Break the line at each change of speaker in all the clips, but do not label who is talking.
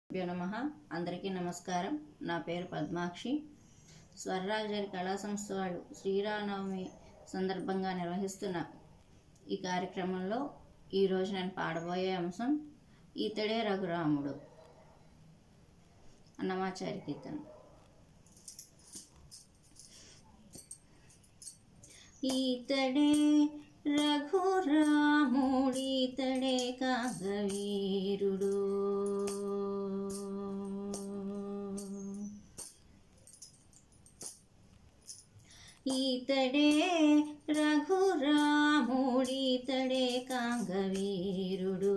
భ్యో నమ అందరికీ నమస్కారం నా పేరు పద్మాక్షి స్వరరాజరి కళా సంస్థ వాళ్ళు శ్రీరామనవమి సందర్భంగా నిర్వహిస్తున్న ఈ కార్యక్రమంలో ఈరోజు నేను పాడబోయే అంశం ఈతడే రఘురాముడు అన్నమాచారి కీర్తన ఈతడే రఘురాముడీతడే కాగవీరుడు ఈతడే రఘురాముడీతడే కాంగవీరుడు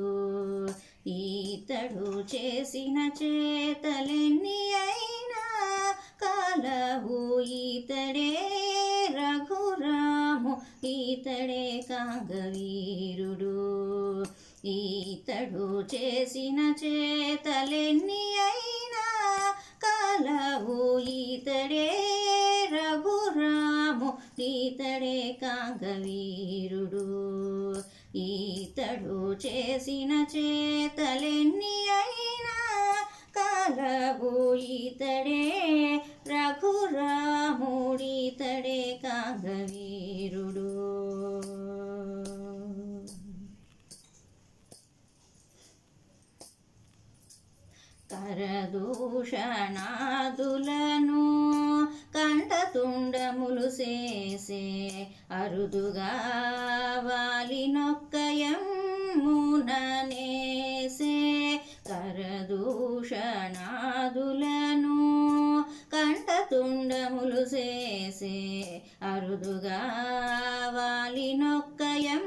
ఈతడు చేసిన చేతలెన్ని అయినా కాలవు ఈతడే రఘురాము ఈతడే కాంగవీరుడు ఈతడు చేసిన చేతలెన్ని అయినా కాలవు ఈతడే రఘురాము ఈతడే కాంగవీరుడు ఈతడు చేసిన చేతలెన్ని అయినా కాలవు ఈతడే రఘురాముడీతడే కాంగవీరుడు కరదూషణాదులను కంఠతుండములు చేసే అరుదుగా వాలినొక్కయం ముననేసే కరదూషణాదులను కంఠతుండములు చేసే అరుదుగా వాలినొక్కయం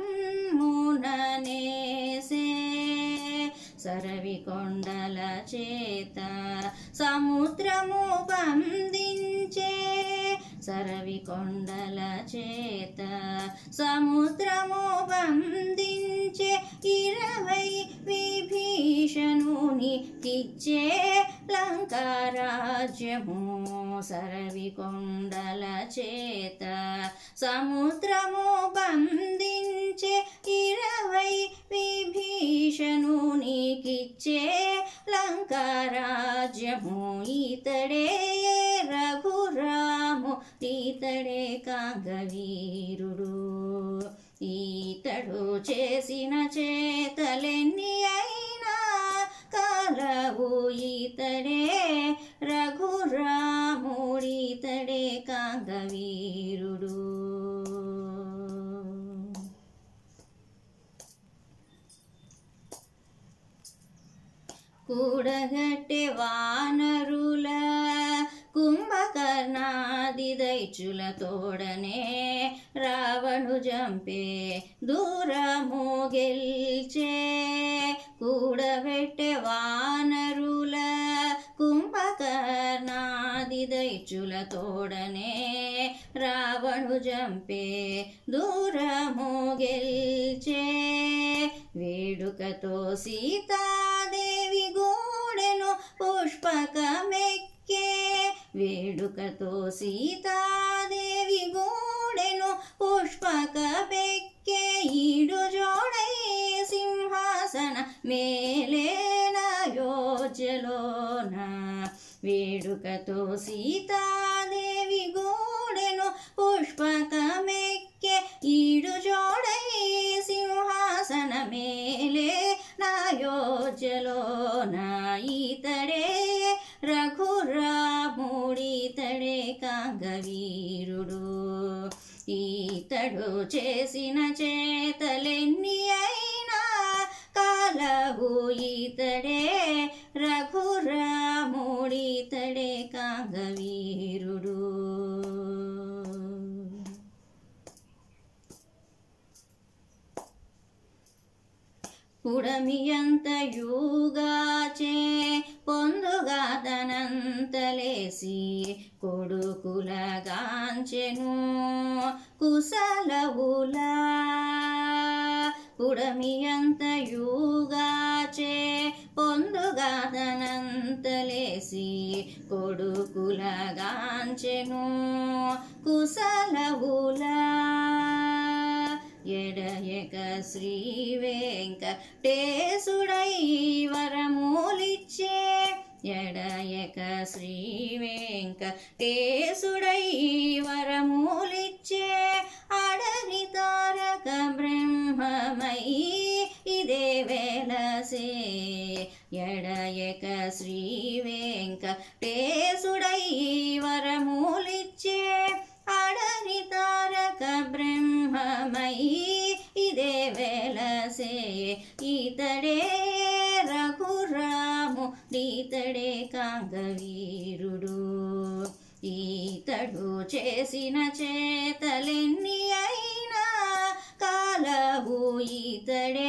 ముననేసే సరవి కొండల చేత సముద్రము బంధించే సరవి కొండల చేత సముద్రము బంధించే ఇరవై విభీషణుని కిచ్చే లంకారాజ్యము సరవి కొండల చేత సముద్రము బంధించే ఇరవై విభీషణునికిచ్చే లంకారాజ్యము ఈతడే రఘురాము ఈతడే కాంగవీరుడు ఈతడు చేసిన చేతలెన్ని అయినా కాలవు ఈతడే రఘురాముడీతడే కాంగవీరుడు కూడగట్టె వానరుల కుంభకర్ణాది దైచుల తోడనే రావణు జంపే దూరము గెల్చే కూడబెట్టె వానరుల కుంభకర్ణాది దైచుల తోడనే రావణు జంపే దూరము గెల్చే వేడుకతో సీతాదేవి గూడెను పుష్పకమెక్కే వేడుకతో సీతాదేవి గూడెను పుష్పకమెక్కే ఈడు జోడై సింహాసన మేలేన యోజలోన వేడుకతో సీతాదేవి గూడెను పుష్పకమెక్కే ఈడు జోడై సింహాసన మేలే నాయోజలోన ఈతడే రఘురాముడీతడే కాంగవీరుడు ఈతడు చేసిన చేతలెన్ని అయినా కాలవు ఈతడే రఘురాముడీతడే కాంగవీరుడు పుడమియంతయుగాచే పొందుగా తనంతలేసి కొడుకులగాంచెను కుశలవులా పుడమియంతయుగాచే పొందుగా తనంతలేసి కొడుకులగాంచెను కుశలవులా ఎడయక శ్రీ వెంకటేశుడై వరములిచ్చే ఎడయక శ్రీ వెంకటేశుడై వరములిచ్చే అడవి తారక బ్రహ్మమై ఇదే వెలసే ఎడయక శ్రీ వెంకటేశుడై వరములిచ్చే అడవి తారక బ్రహ్మమై ఇదే వెలసే ఇతడే రఘురాము ఈతడే కాంగవీరుడు ఈతడు చేసిన చేతలెన్ని అయినా కాలవు ఈతడే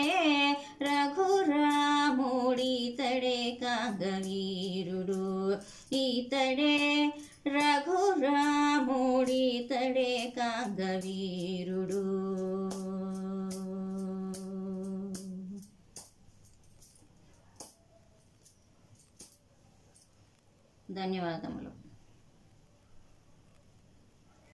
రఘురాముడితడే కాంగవీరుడు ఈతడే రఘురాముడితడే కాంగవీరుడు ధన్యవాదములు